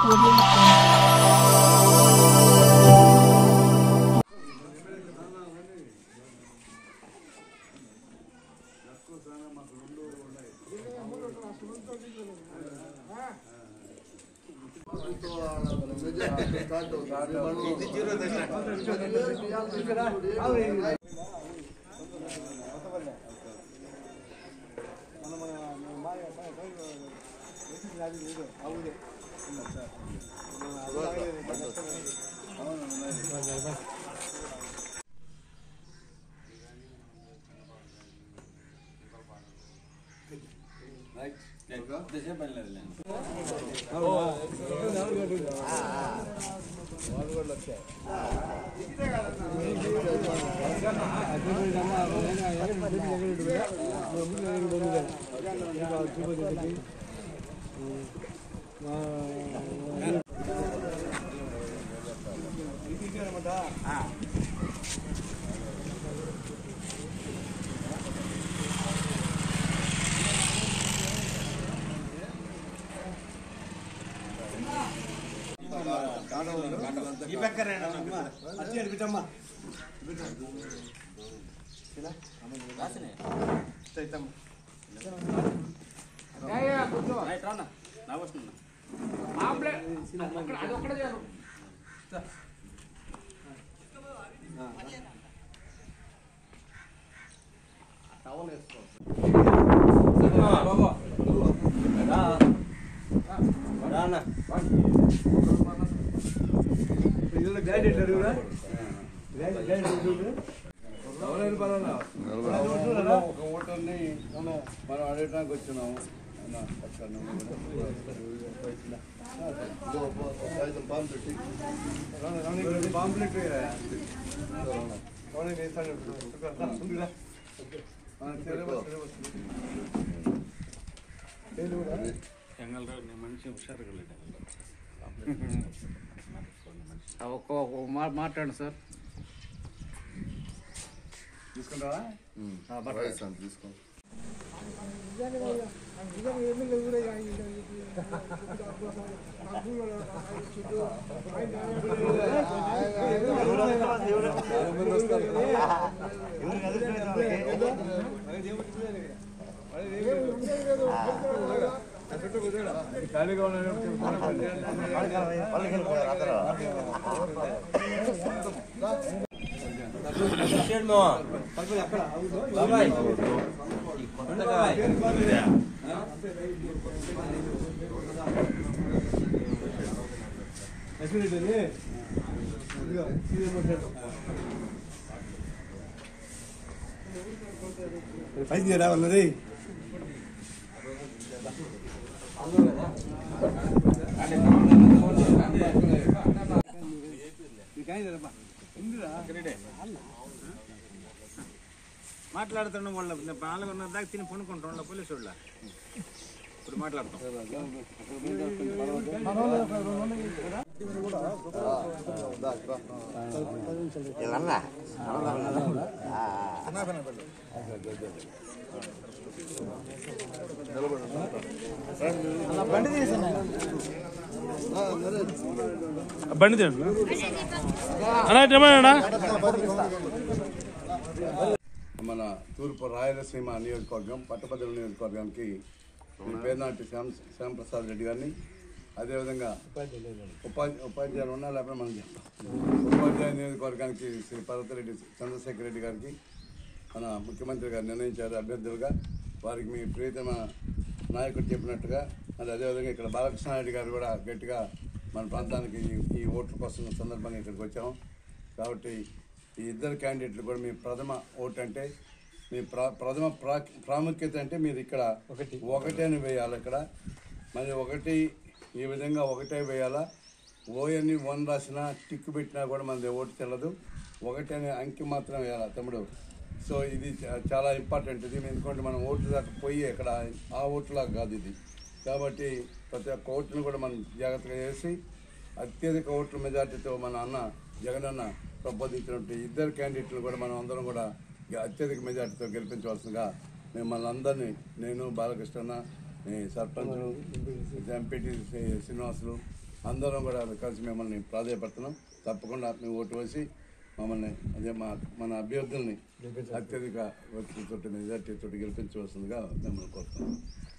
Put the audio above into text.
ఒక ఓటర్ని మనం అడగడానికి వచ్చినాము అన్న, పక్కన ఒక్క మాట్లాడండి సార్ తీసుకుంటావా తీసుకో ఖాళీగా ఉన్నాడు పైకి రావాలి మాట్లాడుతున్న వాళ్ళ పాల్గొన్న దాకా తిని పనుకుంటాం వాళ్ళ పోలీసు వాళ్ళ ఇప్పుడు మాట్లాడతాం బండి తీయండి అన్నా ఏమన్నా మన తూర్పు రాయలసీమ నియోజకవర్గం పట్టభద్రుల నియోజకవర్గానికి మీ పేరునాటి శ్యామ్ శ్యాంప్రసాద్ రెడ్డి గారిని అదేవిధంగా ఉపాధ్యాయ ఉపాధ్యాయులు ఉన్నా లేకపోతే మనం చెప్తాం ఉపాధ్యాయ నియోజకవర్గానికి శ్రీ పర్వతరెడ్డి చంద్రశేఖర్ రెడ్డి గారికి మన ముఖ్యమంత్రి గారు నిర్ణయించారు అభ్యర్థులుగా వారికి మీ ప్రియతమ నాయకుడు చెప్పినట్టుగా మరి అదేవిధంగా ఇక్కడ బాలకృష్ణారెడ్డి గారు కూడా గట్టిగా మన ప్రాంతానికి ఈ- ఈ ఓట్ల కోసం సందర్భంగా ఇక్కడికి వచ్చాము కాబట్టి ఈ ఇద్దరు క్యాండిడేట్లు కూడా మీ ప్రథమ ఓటు అంటే మీ ప్ర ప్రథమ ప్రా ప్రాముఖ్యత అంటే మీరు ఇక్కడ ఒకటే అని వేయాలి ఇక్కడ మరి ఒకటి ఈ విధంగా ఒకటే వేయాలా ఓఎన్ని వన్ రాసినా టిక్ పెట్టినా కూడా మనది ఓటు చెల్లదు ఒకటి అనే అంకి మాత్రం వేయాలి తమ్ముడు సో ఇది చా- చాలా ఇంపార్టెంట్ ఇది ఎందుకంటే మనం ఓటు దాకా పోయి ఇక్కడ ఆ ఓటులాగా కాదు ఇది కాబట్టి ప్రతి ఒక్క ఓటును కూడా మనం జాగ్రత్తగా చేసి అత్యధిక ఓట్ల మెజార్టీతో మన అన్న జగన్ అన్న ప్రబోధించినట్టు ఇద్దరు క్యాండిడేట్లు కూడా మనం అందరం కూడా అత్యధిక మెజార్టీతో గెలిపించవలసిందిగా మిమ్మల్ని అందరినీ నేను బాలకృష్ణ మీ సర్పంచులు ఎంపీటీ శ్రీనివాసులు అందరం కూడా కలిసి మిమ్మల్ని ప్రాధాయపడుతున్నాం తప్పకుండా మీ ఓటు వేసి మమ్మల్ని అదే మా మన అభ్యర్థుల్ని అత్యధిక వ్యక్తితో మెజార్టీతో గెలిపించవలసిందిగా మిమ్మల్ని కోరుతున్నాం